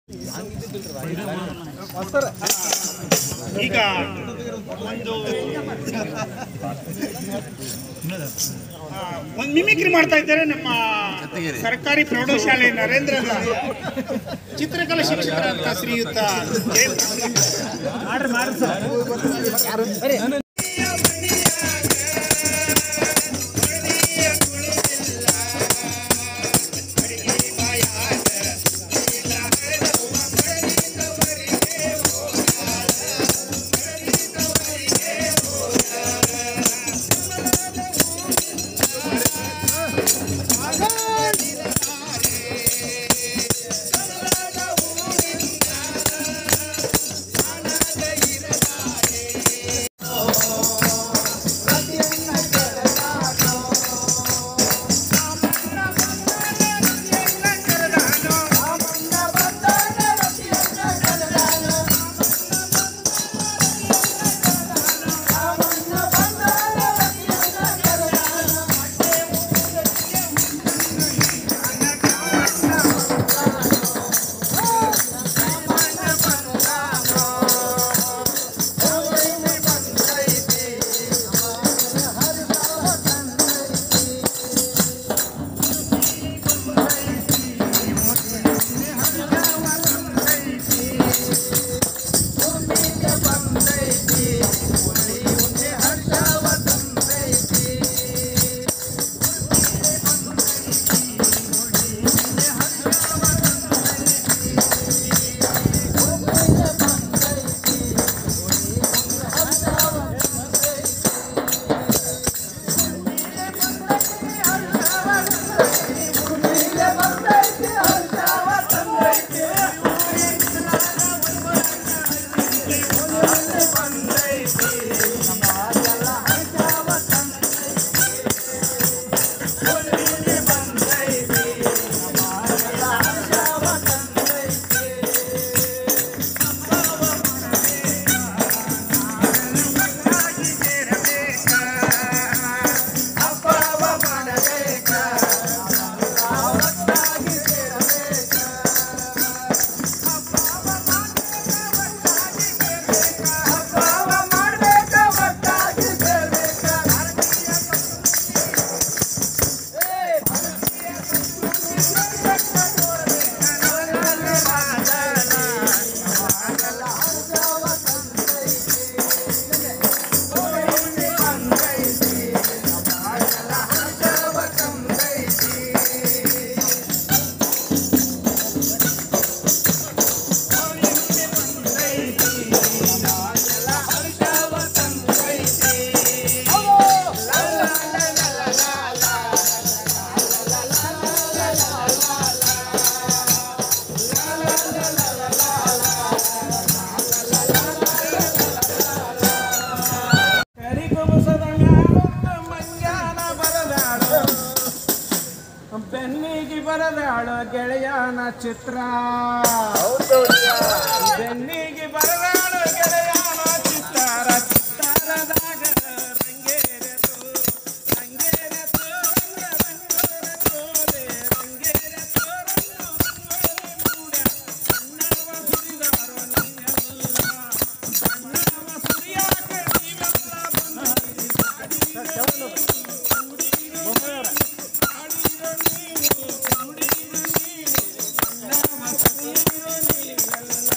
ಈಗ ಒಂದು ಆ, ಒಂದು ಮಿಮಿಕ್ರಿ ಮಾಡ್ತಾ ಇದ್ದಾರೆ ನಮ್ಮ ಸರ್ಕಾರಿ ಪ್ರೌಢಶಾಲೆ ನರೇಂದ್ರ ಚಿತ್ರಕಲಾ ಶಿಕ್ಷಕರಂತ ಶ್ರೀಯುತ ಜಯಪ್ರಕಾಶ್. ಬೆನ್ನಿಗೆ ಬರದಾಳು ಗೆಳೆಯನ ಚಿತ್ರ ಬೆನ್ನಿಗೆ ಬರದಾಳು ಗೆಳೆಯನ ಚಿತ್ತಾರ ಚಿತ್ತಾರದಾಗ ರಂಗೇರೆತು ರಂಗೇರೆತು ರಂಗ ರಂಗೋಲೆ ರಂಗೇರೆತು ರಂಗು ರಂಗೋಲೆ ಮೂಡ ಅಣ್ಣವ ಸುರಿದಾರೋ ನೀವೆಲ್ಲ ಅಣ್ಣವ ಸುರಿಯಾಕ ನೀವೆಲ್ಲ ಬಂದಿರಿ ಸಾಡಿರೋ ನೀವು ಆಡಿರೋ ನೀವು ಕುಡಿರೋ ನೀವು ಅಣ್ಣವ ಸುರಿಯಿರೋ ನೀವೆಲ್ಲ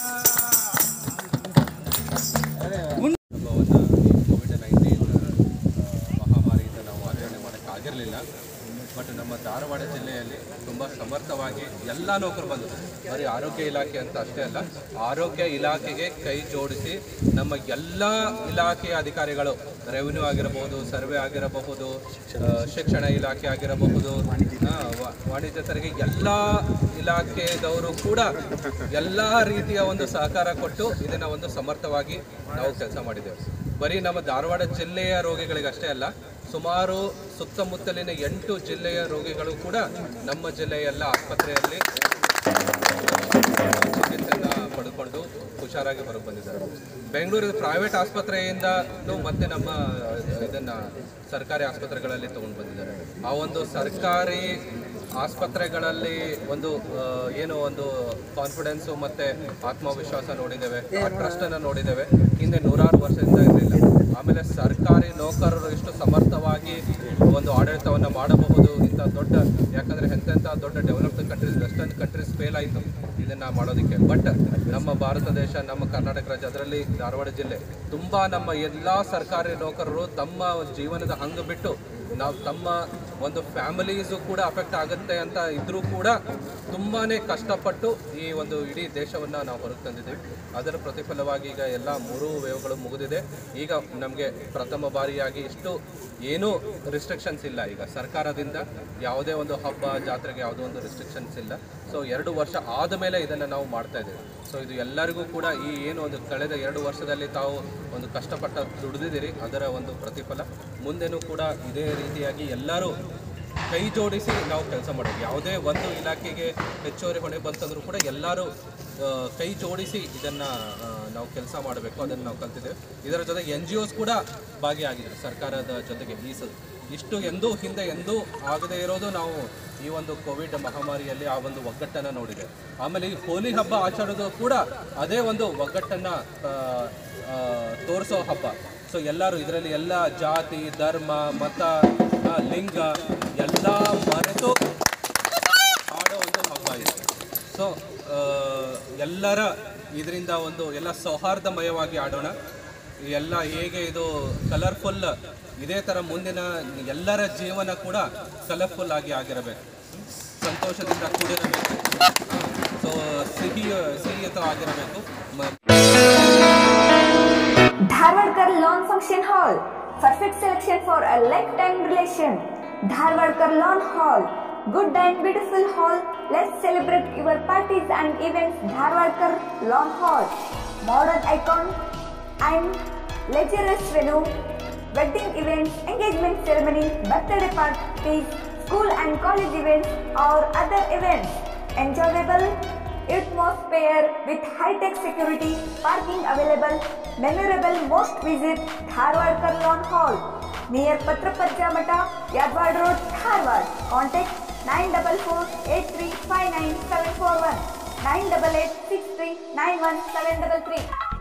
ಹಬ್ಬವನ್ನು ಕೋವಿಡ್ ನೈನ್ಟೀನ್ ಮಹಾಮಾರಿಯಿಂದ ನಾವು ಆಚರಣೆ ಮಾಡೋಕ್ಕಾಗಿರಲಿಲ್ಲ ಬಟ್ ನಮ್ಮ ಧಾರವಾಡ ಜಿಲ್ಲೆಯಲ್ಲಿ ತುಂಬ ಸಮರ್ಥವಾಗಿ ಎಲ್ಲ ನೌಕರು ಬಂದರು ಬರೀ ಆರೋಗ್ಯ ಇಲಾಖೆ ಅಂತ ಅಷ್ಟೇ ಅಲ್ಲ ಆರೋಗ್ಯ ಇಲಾಖೆಗೆ ಕೈ ಜೋಡಿಸಿ ನಮ್ಮ ಎಲ್ಲ ಇಲಾಖೆಯ ಅಧಿಕಾರಿಗಳು ರೆವಿನ್ಯೂ ಆಗಿರಬಹುದು ಸರ್ವೆ ಆಗಿರಬಹುದು ಆ, ಶಿಕ್ಷಣ ಇಲಾಖೆ ಆಗಿರಬಹುದು ಆ, ವಾ- ವಾಣಿಜ್ಯ ತೆರಿಗೆ ಎಲ್ಲ ಇಲಾಖೆದವರು ಕೂಡ ಎಲ್ಲ ರೀತಿಯ ಒಂದು ಸಹಕಾರ ಕೊಟ್ಟು ಇದನ್ನು ಒಂದು ಸಮರ್ಥವಾಗಿ ನಾವು ಕೆಲಸ ಮಾಡಿದ್ದೇವೆ ಬರೀ ನಮ್ಮ ಧಾರವಾಡ ಜಿಲ್ಲೆಯ ರೋಗಿಗಳಿಗೆ ಅಷ್ಟೇ ಅಲ್ಲ ಸುಮಾರು ಸುತ್ತಮುತ್ತಲಿನ ಎಂಟು ಜಿಲ್ಲೆಯ ರೋಗಿಗಳು ಕೂಡ ನಮ್ಮ ಜಿಲ್ಲೆಯ ಎಲ್ಲ ಆಸ್ಪತ್ರೆಯಲ್ಲಿ ಚಿಕಿತ್ಸೆಯನ್ನು ಪಡೆದುಕೊಂಡು ಹುಷಾರಾಗಿ ಹೊರಗೆ ಬಂದಿದ್ದಾರೆ ಬೆಂಗಳೂರಿನ ಪ್ರೈವೇಟ್ ಆಸ್ಪತ್ರೆಯಿಂದನೂ ಮತ್ತೆ ನಮ್ಮ ಇದನ್ನ ಸರ್ಕಾರಿ ಆಸ್ಪತ್ರೆಗಳಲ್ಲಿ ತಗೊಂಡು ಬಂದಿದ್ದಾರೆ ಆ ಒಂದು ಸರ್ಕಾರಿ ಆಸ್ಪತ್ರೆಗಳಲ್ಲಿ ಒಂದು ಆ, ಏನು ಒಂದು ಕಾನ್ಫಿಡೆನ್ಸು ಮತ್ತು ಆತ್ಮವಿಶ್ವಾಸ ನೋಡಿದ್ದೇವೆ ಆ ಟ್ರಸ್ಟನ್ನು ನೋಡಿದ್ದೇವೆ ಹಿಂದೆ ನೂರಾರು ವರ್ಷದಿಂದ ಇರಲಿಲ್ಲ ಆಮೇಲೆ ಸರ್ಕಾರಿ ನೌಕರರು ಎಷ್ಟು ಸಮರ್ಥವಾಗಿ ಒಂದು ಆಡಳಿತವನ್ನು ಮಾಡಬಹುದು ಇಂಥ ದೊಡ್ಡ ಯಾಕಂದರೆ ಎಂತೆಂಥ ದೊಡ್ಡ developed countries western countries fail ಆಯಿತು ಇದನ್ನು ಮಾಡೋದಕ್ಕೆ ಬಟ್ ನಮ್ಮ ಭಾರತ ದೇಶ ನಮ್ಮ ಕರ್ನಾಟಕ ರಾಜ್ಯ ಅದರಲ್ಲಿ ಧಾರವಾಡ ಜಿಲ್ಲೆ ತುಂಬ ನಮ್ಮ ಎಲ್ಲ ಸರ್ಕಾರಿ ನೌಕರರು ತಮ್ಮ ಜೀವನದ ಹಂಗು ಬಿಟ್ಟು ನಾವು ತಮ್ಮ ಒಂದು ಫ್ಯಾಮಿಲೀಸು ಕೂಡ ಅಫೆಕ್ಟ್ ಆಗುತ್ತೆ ಅಂತ ಇದ್ರೂ ಕೂಡ ತುಂಬಾ ಕಷ್ಟಪಟ್ಟು ಈ ಒಂದು ಇಡೀ ದೇಶವನ್ನು ನಾವು ಹೊರಗೆ ತಂದಿದ್ದೀವಿ ಅದರ ಪ್ರತಿಫಲವಾಗಿ ಈಗ ಎಲ್ಲ ಮೂರೂ ವೇವ್ಗಳು ಮುಗಿದಿದೆ ಈಗ ನಮಗೆ ಪ್ರಥಮ ಬಾರಿಯಾಗಿ ಇಷ್ಟು ಏನೂ ರಿಸ್ಟ್ರಿಕ್ಷನ್ಸ್ ಇಲ್ಲ ಈಗ ಸರ್ಕಾರದಿಂದ ಯಾವುದೇ ಒಂದು ಹಬ್ಬ ಜಾತ್ರೆಗೆ ಯಾವುದೋ ಒಂದು ರಿಸ್ಟ್ರಿಕ್ಷನ್ಸ್ ಇಲ್ಲ ಸೊ ಎರಡು ವರ್ಷ ಆದ ಮೇಲೆ ಇದನ್ನು ನಾವು ಮಾಡ್ತಾ ಇದ್ದೀವಿ ಸೊ ಇದು ಎಲ್ಲರಿಗೂ ಕೂಡ ಈ ಏನು ಒಂದು ಕಳೆದ ಎರಡು ವರ್ಷದಲ್ಲಿ ತಾವು ಒಂದು ಕಷ್ಟಪಟ್ಟ ದುಡಿದಿದ್ದೀರಿ ಅದರ ಒಂದು ಪ್ರತಿಫಲ ಮುಂದೆನೂ ಕೂಡ ಇದೇ ರೀತಿಯಾಗಿ ಎಲ್ಲರೂ ಕೈ ಜೋಡಿಸಿ ನಾವು ಕೆಲಸ ಮಾಡಬೇಕು ಯಾವುದೇ ಒಂದು ಇಲಾಖೆಗೆ ಹೆಚ್ಚುವರಿ ಹೊಣೆ ಬಂತಂದ್ರೂ ಕೂಡ ಎಲ್ಲರೂ ಆ, ಕೈ ಜೋಡಿಸಿ ಇದನ್ನು ನಾವು ಕೆಲಸ ಮಾಡಬೇಕು ಅದನ್ನು ನಾವು ಕಲ್ತಿದ್ದೇವೆ ಇದರ ಜೊತೆಗೆ ಎನ್ ಜಿ ಒಸ್ ಕೂಡ ಭಾಗಿಯಾಗಿದ್ರು ಸರ್ಕಾರದ ಜೊತೆಗೆ ಈ ಸ ಇಷ್ಟು ಎಂದೂ ಹಿಂದೆ ಎಂದೂ ಆಗದೇ ಇರೋದು ನಾವು ಈ ಒಂದು ಕೋವಿಡ್ ಮಹಾಮಾರಿಯಲ್ಲಿ ಆ ಒಂದು ಒಗ್ಗಟ್ಟನ್ನು ನೋಡಿದೆ ಆಮೇಲೆ ಈ ಹೋಲಿ ಹಬ್ಬ ಆಚರಣೆದು ಕೂಡ ಅದೇ ಒಂದು ಒಗ್ಗಟ್ಟನ್ನು ತೋರಿಸೋ ಹಬ್ಬ ಸೊ ಎಲ್ಲರೂ ಇದರಲ್ಲಿ ಎಲ್ಲ ಜಾತಿ ಧರ್ಮ ಮತ ಆ, ಲಿಂಗ ಎಲ್ಲ ಮರೆತು ಆಡೋ ಒಂದು ಹಬ್ಬ ಇದು ಸೊ ಎಲ್ಲರ ಇದರಿಂದ ಒಂದು ಎಲ್ಲ ಸೌಹಾರ್ದಮಯವಾಗಿ ಆಡೋಣ ಎಲ್ಲ ಹೇಗೆ ಇದು ಕಲರ್ಫುಲ್ ಇದೇ ಥರ ಮುಂದಿನ ಎಲ್ಲರ ಜೀವನ ಕೂಡ ಕಲರ್ಫುಲ್ ಆಗಿ ಆಗಿರಬೇಕು ಸಂತೋಷದಿಂದ ಕೂಡಿರಬೇಕು ಸೊ ಸಿಹಿ ಸಿಹಿಯುತವಾಗಿರಬೇಕು ಮ Dharwadkar Lawn Function Hall. Perfect selection for a lifetime relation. Dharwadkar Lawn Hall. Good and beautiful hall. Let's celebrate your parties and events. Dharwadkar Lawn Hall. Modern icon and luxurious venue. Wedding events, engagement ceremony, birthday parties, school and college events or other events. Enjoyable atmosphere with high-tech security, parking available, memorable most visit Dharwad Karlon Hall near Patrapajja Mata, Yadwad Road, Dharwad. Contact 944-8359-741, 988-6391-733.